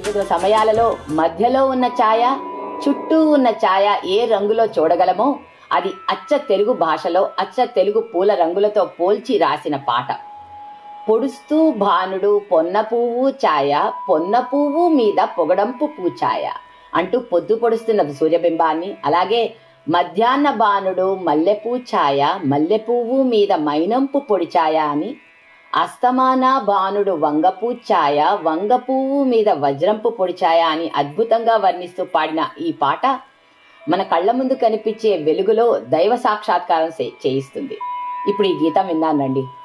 వివిధ సమయాలలో మధ్యలో ఉన్న ఛాయ చుట్టూ ఉన్న ఛాయ ఏ రంగులో చూడగలమో అది అచ్చ తెలుగు భాషలో అచ్చ తెలుగు పూల రంగులతో పోల్చి రాసిన పాట పొడుస్తూ భానుడు పొన్న పువ్వు ఛాయ పొన్న పువ్వు మీద పొగడంపు పూఛాయ అంటూ పొద్దు పొడుస్తున్న సూర్యబింబాన్ని అలాగే మధ్యాహ్న బాణుడు మల్లెపూ ఛాయ మల్లె పువ్వు మీద మైనంపు పొడి ఛాయ అని అస్తమాన బాణుడు వంగపూ ఛాయ వంగ పువ్వు మీద వజ్రంపు పొడి ఛాయ అని అద్భుతంగా వర్ణిస్తూ పాడిన ఈ పాట మన కళ్ళ ముందు కనిపించే వెలుగులో దైవ సాక్షాత్కారం చే- చేయిస్తుంది ఇప్పుడు ఈ గీతం విన్నానండి